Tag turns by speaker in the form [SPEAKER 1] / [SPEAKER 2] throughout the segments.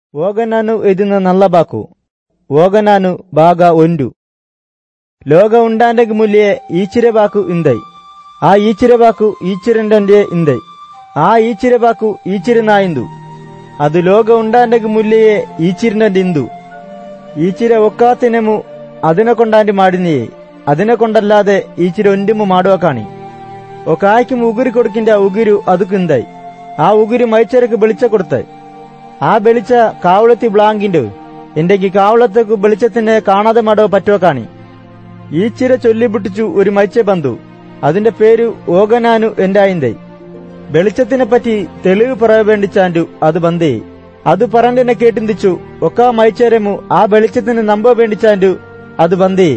[SPEAKER 1] ಓಗನಾನು ಇದನ್ನ ನಲ್ಲಬಾಕು ಓಗನಾನು ಭಾಗ ಒಂದು ಲೋಗ ಉಂಡಾಂಡಗ ಮುಲ್ಲಿಯೇ ಈಚಿರೆಬಾಕು ಇಂದೈ ಆ ಈಚಿರೆಬಾಕು ಈಚಿರಂಡಂಡೆ ಇಂದೈ ಆ ಈಚಿರೆಬಾಕು ಈಚಿರನಾಯಿಂದು ಅದು ಲೋಗ ಉಂಡಾಂಡಗ ಮುಲ್ಲಿಯೇ ഈച്ചിരിനടിന്തു ഈച്ചിര ഒക്കാത്തിനമു അതിനെ കൊണ്ടാണ്ടി മാടിനിയേ അതിനെ കൊണ്ടല്ലാതെ ഈച്ചിര ഒന്റിമു മാടുവ കാണി ഒക്കായ്ക്കും ഉಗುರಿ കൊടുക്കിന്റെ ഉಗುരു അതുക്കിന്തായി ആ ഉಗುരി മൈച്ചരക്ക് വെളിച്ച കൊടുത്തായി ആ വെളിച്ച കാവളത്തി ബ്ലാങ്കിന്റെ എന്റെക്ക് കാവളത്തേക്ക് വെളിച്ചത്തിനെ കാണാതെ മാടോ പറ്റുവ കാണി ഈച്ചിര ചൊല്ലിപിട്ടിച്ചു ഒരു മൈച്ച ബന്ധു അതിന്റെ പേര് ഓഗനാനു എന്തായിന്തൈ വെളിച്ചത്തിനെ പറ്റി തെളിവ് പറയ വേണ്ടിച്ചാൻഡു അത് ബന്ധേ അത് പറഞ്ഞെന്നെ കേട്ടിന്തിച്ചു ഒക്കാ മൈച്ചേരമു ആ വെളിച്ചത്തിന് നമ്പ വേണ്ടിച്ചാൻഡു അത് ബന്ധേ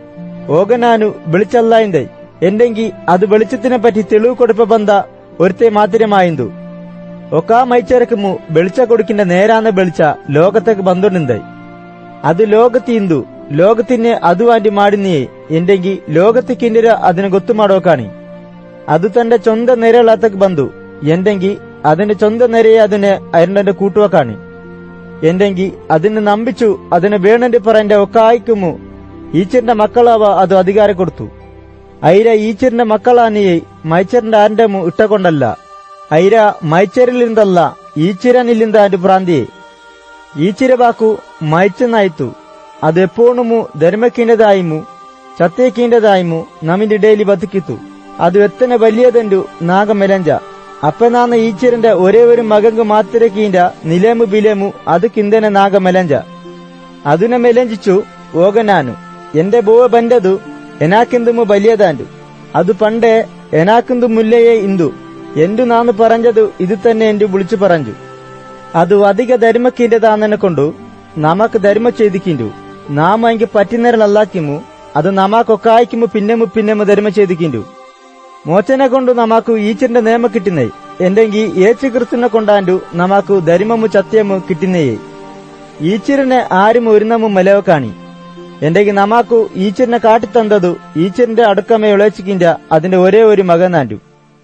[SPEAKER 1] ഓഗനാനു വെളിച്ചല്ലായിന്തൈ എന്തെങ്കി അത് വെളിച്ചത്തിനെ പറ്റി തെളിവ് കൊടുപ്പ ബന്ധ ഒരുത്തെ മാതിരമായിന്തു ഒക്കാ മൈച്ചേരക്കുമു വെളിച്ച കൊടുക്കിന്റെ നേരാന്ന വെളിച്ച ലോകത്തേക്ക് ബന്ധുണ്ടായി അത് ലോകത്തിന്തു ലോകത്തിന് അതുവാണ്ടി മാടുന്നിയേ എന്തെങ്കി ലോകത്തിക്കിന്റെ അതിന് ಗೊತ್ತುಮಾಡೋ ಕಾಣಿ ಅದು ತನ್ನ ಚೊಂದ ನೆರೆಳಾತಕ್ ಬಂದು ಎಂಡೆಂಗಿ അതിന്റെ ചൊന്ത നിരയെ അതിനെ അരുണന്റെ കൂട്ടുവ കാണി എന്തെങ്കി അതിനെ നമ്പിച്ചു അതിനെ വേണന്റെ പറന്റെ ഒക്കായിക്കുമു ഈച്ചറിന്റെ മക്കളാവ അത് അധികാരം കൊടുത്തു ഐര ഈച്ചറിന്റെ മക്കളാനിയെ മൈച്ചറിന്റെ ആരണ്ടമു ഇട്ടകൊണ്ടല്ല ഐര മൈച്ചറിലിരുന്നല്ല ഈച്ചിരനിಲ್ಲಿಂದ ആന്റെ പ്രാന്തിയെ ഈച്ചിരവാക്കു മയച്ചെന്നായിത്തു അത് എപ്പോണുമു ധർമ്മക്കിൻ്റെതായിമു ചത്തേക്കിൻ്റെതായിമു നമിന്റെ ഇടയിൽ ബതിക്കിത്തു അത് എത്തനെ വലിയതെന്റു നാഗമെലഞ്ച അപ്പനാന്ന ഈച്ചിരന്റെ ഒരേ ഒരു മകങ്ക് മാത്രക്കീന്റെ നിലേമു ബിലേമു അത് കിന്തനെ നാഗമെലഞ്ച അതിനെ മെലഞ്ചിച്ചു ഓകനാനു എന്റെ ബോവ ബന്റതു എനാക്കിന്തുമു വലിയതാൻഡു അത് പണ്ടേ എനാക്കിന്തു മുല്ലയെ ഇന്തു എന്തു നാന്ന് പറഞ്ഞതു ഇത് തന്നെ എന്റു വിളിച്ചു പറഞ്ഞു ಅದು ಅಧಿಕ ಧರ್ಮಕ್ಕಿಂಡದಾನನೆ ಕೊಂಡು ನಮಕ್ ಧರ್ಮ ചെയ്തിക്കിന്റു നാമ എങ്കി പറ്റുന്നരളല്ലാക്കിമു അത് നമാക്കൊക്കായിക്കുമു പിന്നെമു പിന്നെമു ധർമ്മ ചെയ്തിക്കിന്റു മോച്ചനെ കൊണ്ടു നമാക്കു ഈച്ചിന്റെ നിയമ കിട്ടുന്നേ എന്തെങ്കി ഏച്ചു ക്രിസ്തുനെ കൊണ്ടാണ്ടു നമാക്കു ധർമ്മമു ചത്യമു കിട്ടുന്നേയേ ഈച്ചിരിനെ ആരും ഒരുന്നമു മലവ കാണി എന്തെങ്കി നമാക്കു ഈച്ചിരിനെ കാട്ടിത്തന്തതു ഈച്ചിരിന്റെ അടുക്കമേ ഉളച്ചിക്കിന്റെ അതിന്റെ ഒരേ ഒരു മകനാണ്ടു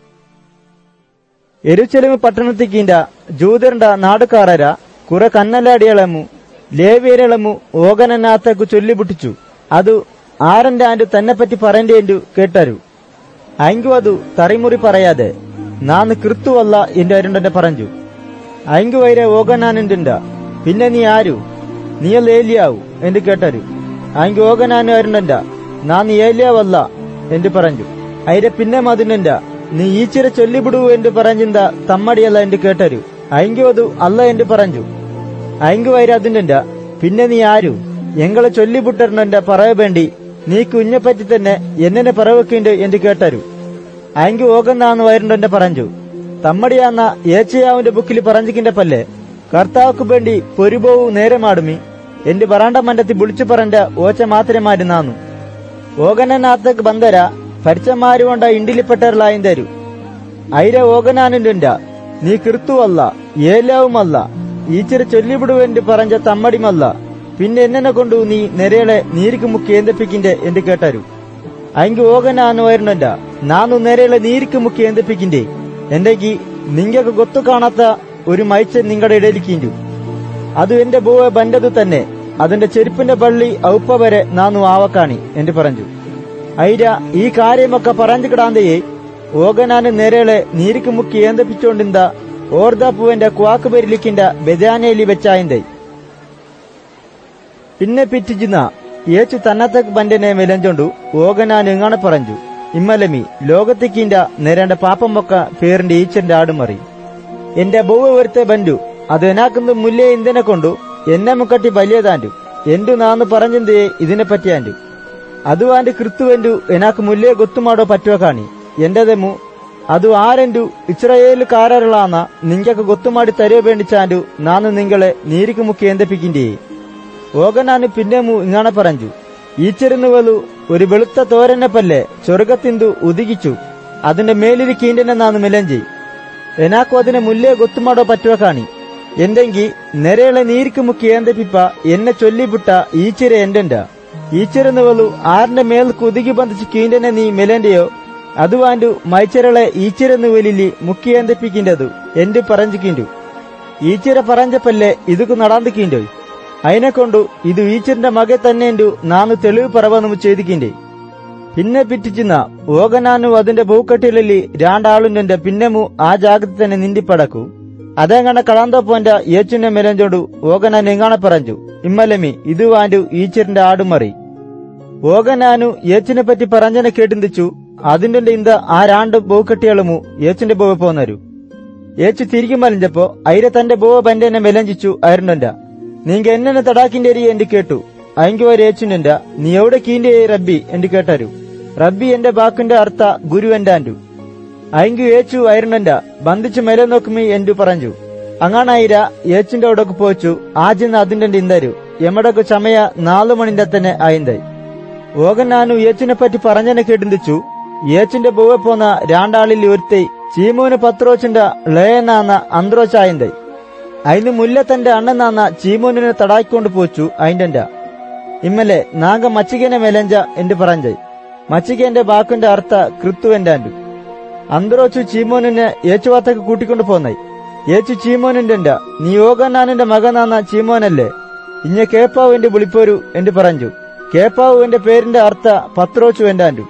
[SPEAKER 1] എരുച്ചെലുമു പട്ടണത്തിക്കിന്റെ ജൂതറിന്റെ നാടുകാരര കുറെ കന്നലാടിയളമു ലേവിയരളമു ഓകനനാത്തക്കു ചൊല്ലിപുട്ടിച്ചു അത് ആരന്റെ ആൻഡു തന്നെപ്പറ്റി പറയേണ്ടു കേട്ടരു അയങ്കു അതു തറിമുറി പറയാതെ നാന്ന് ക്രിസ്തുവല്ല എന്റെ അരുണ്ടന്റെ പറഞ്ഞു അയങ്കു വൈരെ ഓകനാനുണ്ട പിന്നെ നീ ആരു നീയല്ല ഏലിയാവു എന്ന് കേട്ടരു അയങ്കു ഓകനാനു അരുണ്ടണ്ട നാന്ന് ഏലിയാവല്ല എന്ന് പറഞ്ഞു അയിരെ പിന്നെ മതിനുണ്ട നീ ഈച്ചിര ചൊല്ലിಬಿಡು ಎಂದು പറഞ്ഞിಂದ തമ്മടിയല്ല ಎಂದು കേട്ടരു അയങ്കു ಅದು ಅಲ್ಲ ಎಂದು പറഞ്ഞു അയങ്കു വൈര അതിന്റെ പിന്നെ നീ ആരു എങ്ങളെ ചൊല്ലിബുട്ടറിന്റെ പറയവേണ്ടി നീ കുഞ്ഞെപ്പറ്റി തന്നെ എന്നെ പറവക്കുണ്ട് എന്ന് കേട്ടരു അയങ്കു ഓകന്നാന്ന് വയറുണ്ടെന്റെ പറഞ്ഞു തമ്മടിയാന്ന ഏച്ചയാവിന്റെ ബുക്കിൽ പറഞ്ഞിക്കിന്റെ പല്ലേ കർത്താവുക്ക് വേണ്ടി പൊരുപോവു നേരമാടുമി എന്റെ ബറാണ്ട മണ്ടത്തി വിളിച്ചു പറഞ്ഞ ഓച്ച മാത്രമായിരുന്നാന്നു ഓകനനാത്തേക്ക് ബന്ധര പരിച്ചന്മാരുകൊണ്ട ഇണ്ടിലിപ്പെട്ടവர்களായും തരൂ ഐര ഓകനാനുണ്ട നീ ക്രിസ്തുവല്ല ഏലാവുമല്ല ഈച്ചിര ചൊല്ലിവിടുവെന്ന് പറഞ്ഞ തമ്മടിമല്ല പിന്നെ എന്നെ കൊണ്ടു നീ നെരകളെ നീരിക്ക് മുക്കി ഏന്തപ്പിക്കിന്റെ എന്ന് കേട്ടരു അയങ്കി ഓകനാന്നു വരുന്നുണ്ട നാന്നു നെരകളെ നീരിക്ക് മുക്കി ഏന്തപ്പിക്കിന്റെ എന്തെങ്കി നിങ്ങക്ക് ഗൊത്തു കാണാത്ത ഒരു മൈച്ച നിങ്ങളുടെ ഇടയിലിക്കിണ്ടു അത് എന്റെ ബോവ ബന്റതു തന്നെ അതിന്റെ ചെരുപ്പിന്റെ പള്ളി ഔപ്പ വരെ നാന്നു ആവക്കാണി എന്ന് പറഞ്ഞു ഐര ഈ കാര്യമൊക്കെ പറഞ്ഞു കിടാന്തയെ ഓകനാന് നേരെളെ നീരിക്ക് മുക്കി ഏന്തപ്പിച്ചോണ്ടിന്ത ഓർദാപ്പുവിന്റെ ക്വാക്ക് പെരിലിക്കിന്റെ ബെജാനയിലി വെച്ചായിന്തൈ പിന്നെ പിറ്റിച്ചിന്ന ഏച്ചു തന്നത്തക്ക് ബന്റനെ മെലഞ്ചോണ്ടു ഓകനാൻ എങ്ങനെ പറഞ്ഞു ഇമ്മലമി ലോകത്തിക്കിന്റെ നേരേണ്ട പാപ്പമൊക്ക പേരിന്റെ ഈച്ചന്റെ ആടുമറി എന്റെ ബോവ ഒരുത്തെ ബന്റു അത് എനാക്കുന്ന മുല്ലേ ഇന്തിനെ കൊണ്ടു എന്നെ മുക്കട്ടി വലിയതാൻഡു എന്തു നാന്ന് പറഞ്ഞെന്തേ ഇതിനെ പറ്റിയാൻഡു ಅದು ಆಂಡೆ ಕ್ರಿಸ್ತುವೆಂದು ಎನಾಕು ಮುಲ್ಲೇ ಗೊತ್ತು ಮಾಡೋ ಪറ്റുವ ಕಾಣಿ ಎಂಡದೆಮು ಅದು ಆರೆಂಡು ಇಸ್ರಾಯೇಲು ಕಾರರಳಾನ ನಿಂಗಕ್ಕೆ ಗೊತ್ತು ಮಾಡಿ ತರೆಯ ಬೇಂಡಿಚಾಂಡು ನಾನು ನಿಂಗಳെ ನೀರಿಗೆ ಮುಖಿ ಎಂದಪಿക്കിന്റെ ഓകനാന് പിന്നെമു ഇങ്ങനെ പറഞ്ഞു ഈച്ചിരുന്നുവലു ഒരു വെളുത്ത തോരനെ പല്ലെ ചൊറുകത്തിന്തു ഉദികിച്ചു അതിന്റെ മേലിരിക്കീന്റെ നാന്ന് മിലഞ്ചി എനാക്കു അതിനെ മുല്ലേ ಗೊತ್ತುಮಾಡೋ പറ്റുവ കാണി എന്തെങ്കി നെരകളെ നീരിക്ക് മുക്കി ഏന്തപ്പിപ്പ എന്നെ ചൊല്ലിവിട്ട ഈച്ചിര എന്റെന്റെ ഈച്ചിരുന്നുവലു ആറിന്റെ മേൽ കുതുകി ബന്ധിച്ച് കീണ്ടനെ നീ മെലന്റെയോ അതുവാൻഡു മൈച്ചരളെ ഈച്ചിരുന്നുവലിലി മുക്കിയേന്തപ്പിക്കിൻ്റെതു എന്ത് പറഞ്ഞിക്കിണ്ടു ഈച്ചിര പറഞ്ഞപ്പല്ലേ ഇതുക്ക് നടന്നിക്കിൻ്റെ അതിനെക്കൊണ്ടു ഇത് ഈച്ചിരിന്റെ മകെ തന്നെയു നാന്ന് തെളിവ് പറവന്നു ചെയ്തിക്കിൻ്റെ പിന്നെ പിറ്റിച്ചിന്ന ഓകനാനു അതിന്റെ പൂക്കട്ടിലി രണ്ടാളുന്റെ പിന്നെമു ആ ജാഗ്രത തന്നെ നിന്തിപ്പടക്കു അതെങ്ങനെ കളാന്തോപ്പോന്റെ ഏച്ചുനെ മെലഞ്ചോടു ഓകനാൻ എങ്ങാണെ പറഞ്ഞു ഇമ്മലമി ഇത് വാൻഡു ഈച്ചിരിന്റെ ആടുമറി ഓകനാനു ഏച്ചിനെ പറ്റി പറഞ്ഞനെ കേട്ടിന്തിച്ചു അതിന്റെ ഇന്ത ആ രണ്ട് ബോക്കട്ടികളുമു ഏച്ചിന്റെ ബോവ പോന്നരു ഏച്ചു തിരികെ മലിഞ്ചപ്പോ അയിരെ തന്റെ ബോവ ബന്റെന്നെ മെലഞ്ചിച്ചു അരുണ്ടണ്ട നീങ്ക എന്നെ തടാക്കിന്റെ എരി എന്റെ കേട്ടു അയങ്കി ഒരു ഏച്ചുനെണ്ട നീ എവിടെ കീന്റെ റബ്ബി എന്റെ കേട്ടരു റബ്ബി എന്റെ ബാക്കിന്റെ അർത്ഥ ഗുരു എന്റെ ആൻഡു അയങ്കു ഏച്ചു അയരുണണ്ട ബന്ധിച്ചു മെല നോക്കുമി എന്റു പറഞ്ഞു അങ്ങാണായിര ഏച്ചിന്റെ അവിടൊക്കെ പോച്ചു ആജിന്ന് അതിന്റെ ഇന്ദരു എമ്മടൊക്കെ ചമയ നാലു മണിന്റെ തന്നെ ആയിന്തായി ഓകൻ നാനു ഏച്ചിനെ പറ്റി പറഞ്ഞനെ കേട്ടിന്തിച്ചു ഏച്ചിന്റെ ബോവെ പോന്ന രണ്ടാളിൽ ഒരുത്തൈ ചീമൂന് പത്രോച്ചിന്റെ ലയനാന്ന അന്ത്രോച്ചായന്തായി അതിന് മുല്ല തന്റെ അണ്ണനാന്ന ചീമോനിനെ തടായിക്കൊണ്ട് പോച്ചു അതിന്റെ ഇമ്മലെ നാങ്ക മച്ചികനെ മെലഞ്ച എന്ന് പറഞ്ഞായി മച്ചികന്റെ വാക്കിന്റെ അർത്ഥ കൃത്തുവെന്റെ ആൻഡു അന്തരോച്ചു ചീമോനിനെ ഏച്ചുവാത്തക്ക് കൂട്ടിക്കൊണ്ട് പോന്നായി ഏച്ചു ചീമോനിന്റെ നീ യോഗനാനിന്റെ മകനാന്ന ചീമോനല്ലേ ഇഞ്ഞ കേപ്പാവ് എന്റെ വിളിപ്പോരു എന്ന് പറഞ്ഞു കേപ്പാവ് എന്റെ പേരിന്റെ അർത്ഥ പത്രോച്ചു എന്റെ ആൻഡു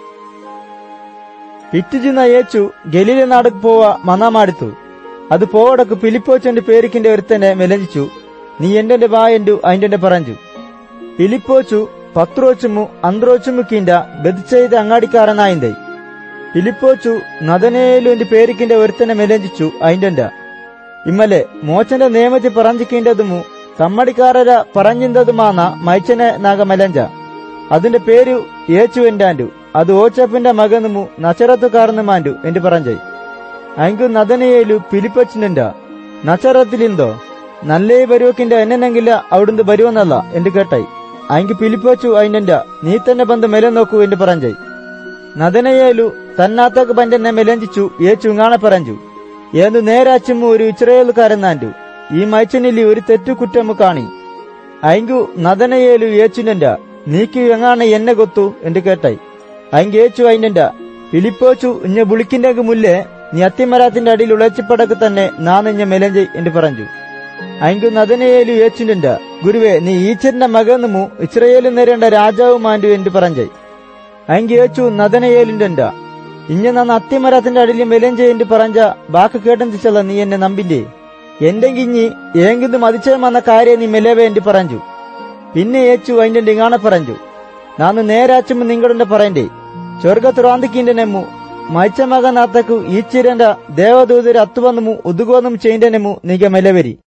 [SPEAKER 1] പിറ്റിച്ചിന്ന ഏച്ചു ഗലീല നാടക്ക് പോവാ മനാമാടുത്തു അത് പോവടക്ക് പിലിപ്പോച്ചന്റെ പേരിക്കിന്റെ ഒരുത്തനെ മെലഞ്ചിച്ചു നീ എന്റെ വായന്റു അതിന്റെ പറഞ്ഞു പിലിപ്പോച്ചു പത്രോച്ചുമു അന്ത്രോച്ചുമുക്കിന്റെ ബദിച്ചെയ്ത് അങ്ങാടിക്കാരനായിന്തായി പിലിപ്പോച്ചു നദനേലു എന്റെ പേരിക്കിന്റെ ഒരുത്തനെ മെലഞ്ചിച്ചു അതിന്റെ ഇമ്മലെ മോച്ചന്റെ നിയമത്തിൽ പറഞ്ഞിക്കേണ്ടതുമു കമ്മടിക്കാരര പറഞ്ഞിന്തതുമാന്ന മൈച്ചനെ നാഗ മെലഞ്ച അതിന്റെ പേരു ഏച്ചു എന്റാൻഡു അത് ഓച്ചപ്പിന്റെ മകനുമു നച്ചറത്തുകാരനുമാൻഡു എന്ന് പറഞ്ഞായി അയങ്കു നദനയേലു പിലിപ്പച്ചിനുണ്ട നച്ചറത്തിലിന്തോ നല്ലേ വരുവക്കിന്റെ എന്നെങ്കില അവിടുന്ന് വരുവെന്നല്ല എന്ന് കേട്ടായി അയങ്കു പിലിപ്പച്ചു അതിന്റെ നീ തന്നെ ബന്ധം മെല നോക്കൂ എന്ന് പറഞ്ഞായി നദനയേലു തന്നാത്തക്ക് ബന്റെന്നെ മെലഞ്ചിച്ചു ഏച്ചു ഇങ്ങാണെ പറഞ്ഞു ഏതു നേരാച്ചുമു ഒരു ഇസ്രയേലുകാരനാൻഡു ഈ മൈച്ചനിലി ഒരു തെറ്റുകുറ്റമു കാണി അയങ്കു നദനയേലു ഏച്ചുനന്റെ നീക്കു എങ്ങാണ് എന്നെ കൊത്തു എന്ന് കേട്ടായി അയങ്ക് ഏച്ചു അതിന്റെ ഫിലിപ്പോച്ചു ഇഞ്ഞ ബുളിക്കിന്റെ മുല്ലേ നീ അത്തിമരാത്തിന്റെ അടിയിൽ ഉളച്ചിപ്പടക്ക് തന്നെ നാന്ന് ഇഞ്ഞ മെലഞ്ചി എന്ന് പറഞ്ഞു അയങ്കു നദനയേലു ഏച്ചുന്റെ ഗുരുവേ നീ ഈച്ചറിന്റെ മകന്നുമു ഇസ്രയേലു നേരേണ്ട രാജാവുമാൻഡു എന്ന് പറഞ്ഞായി അയങ്ക് ഏച്ചു നദനയേലിന്റെ ഇഞ്ഞ നന്ന് അത്തിമരത്തിന്റെ അടിയിൽ മെലഞ്ചെ എന്ന് പറഞ്ഞ ബാക്ക് കേട്ടെന്തിച്ചല്ല നീ എന്നെ നമ്പിന്റെ എന്തെങ്കിഞ്ഞി ഏങ്കിത് മതിച്ചേ വന്ന കാര്യം നീ മെലവേ എന്ന് പറഞ്ഞു പിന്നെ ഏച്ചു അതിന്റെ ഇങ്ങാണെ പറഞ്ഞു നാന്ന് നേരാച്ചുമ്പോ നിങ്ങളുടെ പറയണ്ടേ സ്വർഗത്തുറാന്തിക്കിന്റെ നെമ്മു മൈച്ച മകനാത്തക്കു ഈച്ചിരന്റെ ദേവദൂതര് അത്തുവന്നുമു ഉതുകോന്നും ചെയ്യന്റെ നെമ്മു നിക മെലവരി